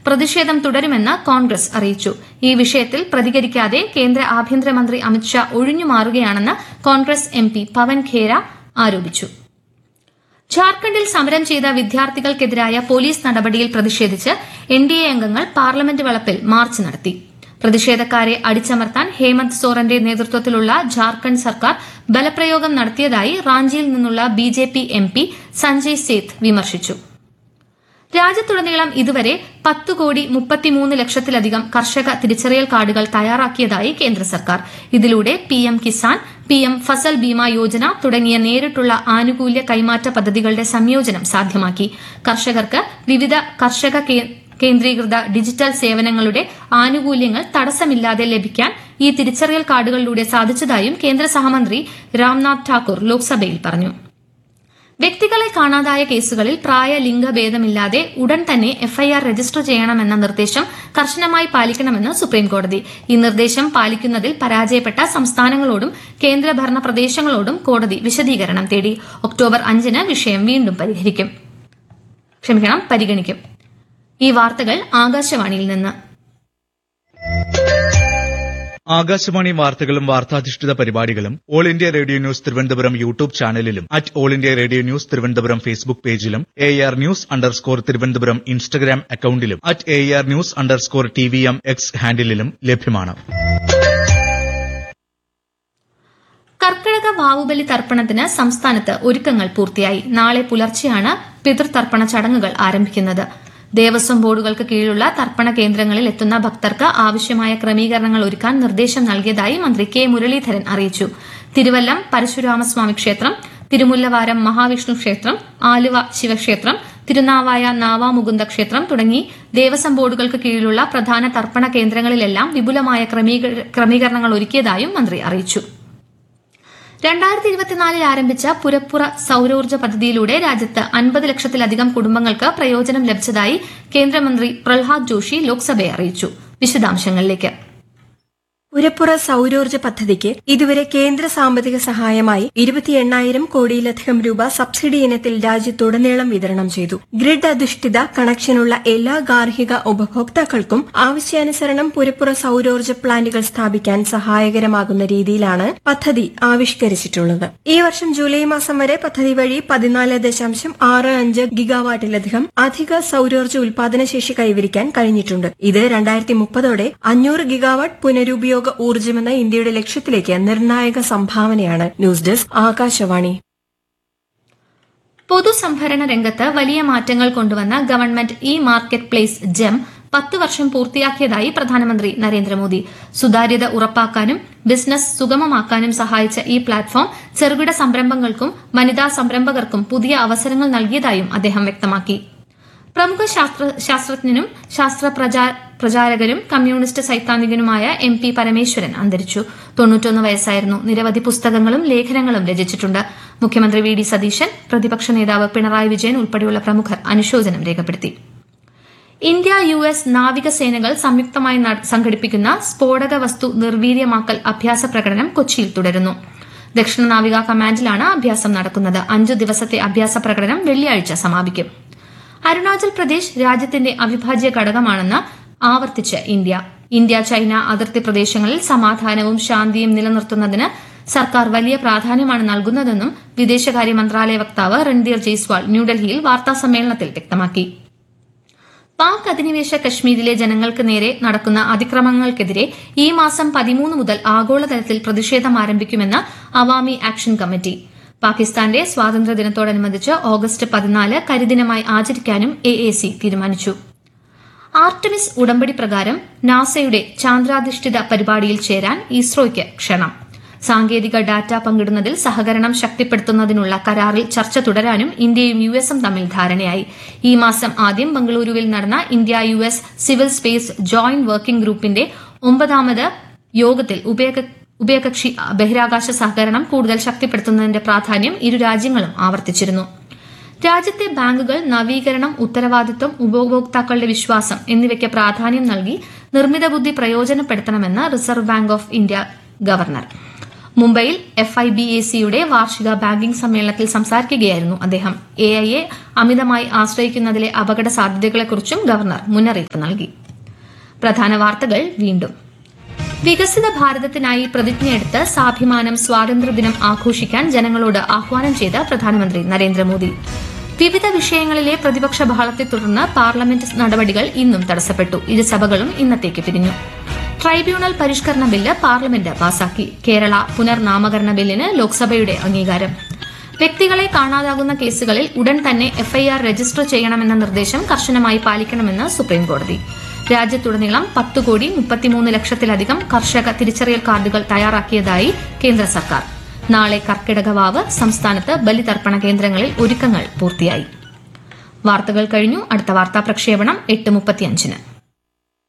പ്രതിഷേധം തുടരുമെന്ന് കോൺഗ്രസ് അറിയിച്ചു ഈ വിഷയത്തിൽ പ്രതികരിക്കാതെ കേന്ദ്ര ആഭ്യന്തരമന്ത്രി അമിത്ഷാ ഒഴിഞ്ഞുമാറുകയാണെന്ന് കോൺഗ്രസ് എം പി പവൻ ഖേര ആരോപിച്ചു ഝാർഖണ്ഡിൽ സമരം ചെയ്ത വിദ്യാർത്ഥികൾക്കെതിരായ പോലീസ് നടപടിയിൽ പ്രതിഷേധിച്ച് എൻ ഡി എ അംഗങ്ങൾ പാർലമെന്റ് വളപ്പിൽ മാർച്ച് നടത്തി പ്രതിഷേധക്കാരെ അടിച്ചമർത്താൻ ഹേമന്ത് സോറന്റെ നേതൃത്വത്തിലുള്ള ഝാർഖണ്ഡ് സർക്കാർ ബലപ്രയോഗം നടത്തിയതായി റാഞ്ചിയിൽ നിന്നുള്ള B J P M P Sanjay Seth വിമർശിച്ചു രാജ്യത്തുടനീളം ഇതുവരെ പത്ത് കോടി മുപ്പത്തിമൂന്ന് ലക്ഷത്തിലധികം കർഷക തിരിച്ചറിയൽ കാർഡുകൾ തയ്യാറാക്കിയതായി കേന്ദ്ര സർക്കാർ ഇതിലൂടെ പിഎം കിസാൻ പിഎം ഫസൽ ബീമ യോജന തുടങ്ങിയ നേരിട്ടുള്ള ആനുകൂല്യ കൈമാറ്റ പദ്ധതികളുടെ സംയോജനം സാധ്യമാക്കി കർഷകർക്ക് വിവിധ കർഷക കേ- കേന്ദ്രീകൃത ഡിജിറ്റൽ സേവനങ്ങളുടെ ആനുകൂല്യങ്ങൾ തടസ്സമില്ലാതെ ലഭിക്കാൻ ഈ തിരിച്ചറിയൽ കാർഡുകളിലൂടെ സാധിച്ചതായും കേന്ദ്ര സഹമന്ത്രി രാംനാഥ് ഠാക്കൂർ ലോക്സഭയിൽ പറഞ്ഞു വ്യക്തികളെ കാണാതായ കേസുകളിൽ പ്രായ ലിംഗഭേദമില്ലാതെ ഉടൻ തന്നെ എഫ്ഐആർ രജിസ്റ്റർ ചെയ്യണമെന്ന നിർദ്ദേശം കർശനമായി പാലിക്കണമെന്ന് സുപ്രീംകോടതി ഈ നിർദ്ദേശം പാലിക്കുന്നതിൽ പരാജയപ്പെട്ട സംസ്ഥാനങ്ങളോടും കേന്ദ്രഭരണ പ്രദേശങ്ങളോടും കോടതി വിശദീകരണം തേടി ഒക്ടോബർ അഞ്ചിന് വിഷയം വീണ്ടും പരിഹരിക്കും ക്ഷമിക്കണം പരിഗണിക്കും ഈ വാർത്തകൾ ആകാശവാണിയിൽ നിന്ന് ആകാശവാണി വാർത്തകളും വാർത്താധിഷ്ഠിത പരിപാടികളും all India radio news Thiruvananthapuram YouTube ചാനലിലും at all India radio news Thiruvananthapuram Facebook പേജിലും A R news underscore Thiruvananthapuram Instagram അക്കൌണ്ടിലും at A R news underscore T V M X ഹാൻഡിലും ലഭ്യമാണ് കർക്കിടക വാവുബലി തർപ്പണത്തിന് സംസ്ഥാനത്ത് ഒരുക്കങ്ങൾ പൂർത്തിയായി നാളെ പുലർച്ചെയാണ് പിതൃതർപ്പണ ചടങ്ങുകൾ ആരംഭിക്കുന്നത് ദേവസ്വം ബോർഡുകൾക്ക് കീഴിലുള്ള തർപ്പണ കേന്ദ്രങ്ങളിൽ എത്തുന്ന ഭക്തർക്ക് ആവശ്യമായ ക്രമീകരണങ്ങൾ ഒരുക്കാൻ നിർദ്ദേശം നൽകിയതായി മന്ത്രി കെ മുരളീധരൻ അറിയിച്ചു തിരുവല്ലം പരശുരാമസ്വാമി ക്ഷേത്രം തിരുമുല്ലവാരം മഹാവിഷ്ണു ക്ഷേത്രം ആലുവ ശിവക്ഷേത്രം തിരുനാവായ നാവാമുകുന്ദ ക്ഷേത്രം തുടങ്ങി ദേവസ്വം ബോർഡുകൾക്ക് കീഴിലുള്ള പ്രധാന തർപ്പണ കേന്ദ്രങ്ങളിലെല്ലാം വിപുലമായ ക്രമീക- ക്രമീകരണങ്ങൾ ഒരുക്കിയതായും മന്ത്രി അറിയിച്ചു രണ്ടായിരത്തി ഇരുപത്തിനാലിൽ ആരംഭിച്ച പുരപ്പുറ സൌരോർജ്ജ പദ്ധതിയിലൂടെ രാജ്യത്ത് അൻപത് ലക്ഷത്തിലധികം കുടുംബങ്ങൾക്ക് പ്രയോജനം ലഭിച്ചതായി കേന്ദ്രമന്ത്രി പ്രഹ്ലാദ് ജോഷി ലോക്സഭയെ അറിയിച്ചു വിശദാംശങ്ങളിലേക്ക് പുരപ്പുറ സൌരോർജ്ജ പദ്ധതിക്ക് ഇതുവരെ കേന്ദ്ര സാമ്പത്തിക സഹായമായി ഇരുപത്തി എണ്ണായിരം കോടിയിലധികം രൂപ സബ്സിഡി ഇനത്തിൽ രാജ്യത്തുടനീളം വിതരണം ചെയ്തു ഗ്രിഡ് അധിഷ്ഠിത കണക്ഷനുള്ള എല്ലാ ഗാർഹിക ഉപഭോക്താക്കൾക്കും ആവശ്യാനുസരണം പുരപ്പുറ സൌരോർജ്ജ പ്ലാന്റുകൾ സ്ഥാപിക്കാൻ സഹായകരമാകുന്ന രീതിയിലാണ് പദ്ധതി ആവിഷ്കരിച്ചിട്ടുള്ളത് ഈ വർഷം ജൂലൈ മാസം വരെ പദ്ധതി വഴി പതിനാല് ദശാംശം ആറ് അഞ്ച് ഗിഗാവാട്ടിലധികം അധിക സൌരോർജ്ജ ഉൽപാദനശേഷി കൈവരിക്കാൻ കഴിഞ്ഞിട്ടുണ്ട് ഇത് രണ്ടായിരത്തി മുപ്പതോടെ അഞ്ഞൂറ് ഗിഗാവാട്ട് പുനരുപയോഗ ഊർജ്ജമെന്ന ഇന്ത്യയുടെ ലക്ഷ്യത്തിലേക്ക് നിർണായക സംഭാവനയാണ് ന്യൂസ് ഡെസ്ക് ആകാശവാണി പൊതുസംഭരണ രംഗത്ത് വലിയ മാറ്റങ്ങൾ കൊണ്ടുവന്ന government e market place GeM പത്ത് വർഷം പൂർത്തിയാക്കിയതായി പ്രധാനമന്ത്രി നരേന്ദ്രമോദി സുതാര്യത ഉറപ്പാക്കാനും ബിസിനസ് സുഗമമാക്കാനും സഹായിച്ച ഈ പ്ലാറ്റ്ഫോം ചെറുകിട സംരംഭങ്ങൾക്കും വനിതാ സംരംഭകർക്കും പുതിയ അവസരങ്ങൾ നൽകിയതായും അദ്ദേഹം വ്യക്തമാക്കി പ്രമുഖ ശാസ്ത്ര ശാസ്ത്രജ്ഞനും ശാസ്ത്ര പ്രചാ- പ്രചാരകരും കമ്മ്യൂണിസ്റ്റ് സൈദ്ധാന്തികനുമായ എം പി പരമേശ്വരൻ അന്തരിച്ചു തൊണ്ണൂറ്റൊന്ന് വയസ്സായിരുന്നു നിരവധി പുസ്തകങ്ങളും ലേഖനങ്ങളും രചിച്ചിട്ടുണ്ട് മുഖ്യമന്ത്രി വി ഡി സതീശൻ പ്രതിപക്ഷ നേതാവ് പിണറായി വിജയൻ ഉൾപ്പെടെയുള്ള പ്രമുഖർ അനുശോചനം രേഖപ്പെടുത്തി ഇന്ത്യ യു എസ് നാവികസേനകൾ സംയുക്തമായി നട- സംഘടിപ്പിക്കുന്ന സ്ഫോടക വസ്തു നിർവീര്യമാക്കൽ അഭ്യാസ പ്രകടനം കൊച്ചിയിൽ തുടരുന്നു ദക്ഷിണ നാവിക കമാൻഡിലാണ് അഭ്യാസം നടക്കുന്നത് അഞ്ചു ദിവസത്തെ അഭ്യാസ പ്രകടനം വെള്ളിയാഴ്ച സമാപിക്കും അരുണാചൽ പ്രദേശ് രാജ്യത്തിന്റെ അവിഭാജ്യ ഘടകമാണെന്ന് ആവർത്തിച്ച് ഇന്ത്യ ഇന്ത്യ ചൈന അതിർത്തി പ്രദേശങ്ങളിൽ സമാധാനവും ശാന്തിയും നിലനിർത്തുന്നതിന് സർക്കാർ വലിയ പ്രാധാന്യമാണ് നൽകുന്നതെന്നും വിദേശകാര്യ മന്ത്രാലയ വക്താവ് രൺധീർ ജയ്സ്വാൾ ന്യൂഡൽഹിയിൽ വാർത്താസമ്മേളനത്തിൽ വ്യക്തമാക്കി പാക് അധിനിവേശ കശ്മീരിലെ ജനങ്ങൾക്ക് നേരെ നടക്കുന്ന അതിക്രമങ്ങൾക്കെതിരെ ഈ മാസം പതിമൂന്ന് മുതൽ ആഗോളതലത്തിൽ പ്രതിഷേധം ആരംഭിക്കുമെന്ന് അവാമി ആക്ഷൻ കമ്മിറ്റി പാകിസ്ഥാന്റെ സ്വാതന്ത്ര്യദിനത്തോടനുബന്ധിച്ച് ഓഗസ്റ്റ് പതിനാല് കരിദിനമായി ആചരിക്കാനും എ എ സി തീരുമാനിച്ചു ആർട്ടമിസ് ഉടമ്പടി പ്രകാരം നാസയുടെ ചാന്ദ്രാധിഷ്ഠിത പരിപാടിയിൽ ചേരാൻ ഇസ്രോയ്ക്ക് ക്ഷണം സാങ്കേതിക ഡാറ്റ പങ്കിടുന്നതിൽ സഹകരണം ശക്തിപ്പെടുത്തുന്നതിനുള്ള കരാറിൽ ചർച്ച തുടരാനും ഇന്ത്യയും യു എസും തമ്മിൽ ധാരണയായി ഈ മാസം ആദ്യം ബംഗളൂരുവിൽ നടന്ന India U S civil space joint working ഗ്രൂപ്പിന്റെ ഒമ്പതാമത് യോഗത്തിൽ ഉഭയക ഉഭയകക്ഷി ബഹിരാകാശ സഹകരണം കൂടുതൽ ശക്തിപ്പെടുത്തുന്നതിന്റെ പ്രാധാന്യം ഇരു രാജ്യങ്ങളും ആവർത്തിച്ചിരുന്നു രാജ്യത്തെ ബാങ്കുകൾ നവീകരണം ഉത്തരവാദിത്വം ഉപഭോക്താക്കളുടെ വിശ്വാസം എന്നിവയ്ക്ക് പ്രാധാന്യം നൽകി നിർമ്മിത ബുദ്ധി പ്രയോജനപ്പെടുത്തണമെന്ന് reserve bank of India governor മുംബൈയിൽ എഫ് ഐ ബി എ സിയുടെ വാർഷിക ബാങ്കിംഗ് സമ്മേളനത്തിൽ സംസാരിക്കുകയായിരുന്നു അദ്ദേഹം എ ഐ എ അമിതമായി ആശ്രയിക്കുന്നതിലെ അപകട സാധ്യതകളെക്കുറിച്ചും ഗവർണർ മുന്നറിയിപ്പ് നൽകി പ്രധാന വാർത്തകൾ വീണ്ടും വികസിത ഭാരതത്തിനായി പ്രതിജ്ഞയെടുത്ത് സ്വാഭിമാനം സ്വാതന്ത്ര്യദിനം ആഘോഷിക്കാൻ ജനങ്ങളോട് ആഹ്വാനം ചെയ്ത പ്രധാനമന്ത്രി നരേന്ദ്രമോദി വിവിധ വിഷയങ്ങളിലെ പ്രതിപക്ഷ ബഹളത്തെ തുടർന്ന് പാർലമെന്റ് നടപടികൾ ഇന്നും തടസ്സപ്പെട്ടു ഇരുസഭകളും ഇന്നത്തേക്ക് പിരിഞ്ഞു ട്രൈബ്യൂണൽ പരിഷ്കരണ ബില്ല് പാർലമെന്റ് പാസാക്കി കേരള പുനർനാമകരണ ബില്ലിന് ലോക്സഭയുടെ അംഗീകാരം വ്യക്തികളെ കാണാതാകുന്ന കേസുകളിൽ ഉടൻ തന്നെ എഫ്ഐആർ രജിസ്റ്റർ ചെയ്യണമെന്ന നിർദ്ദേശം കർശനമായി പാലിക്കണമെന്ന് സുപ്രീംകോടതി രാജ്യത്തുടനീളം പത്ത് കോടി മുപ്പത്തിമൂന്ന് ലക്ഷത്തിലധികം കർഷക തിരിച്ചറിയൽ കാർഡുകൾ തയ്യാറാക്കിയതായി കേന്ദ്ര സർക്കാർ നാളെ കർക്കിടക വാവ് സംസ്ഥാനത്ത് ബലിതർപ്പണ കേന്ദ്രങ്ങളിൽ ഒരുക്കങ്ങൾ പൂർത്തിയായി വാർത്തകൾ കഴിഞ്ഞു അടുത്ത വാർത്താ പ്രക്ഷേപണം എട്ട് മുപ്പത്തിയഞ്ചിന്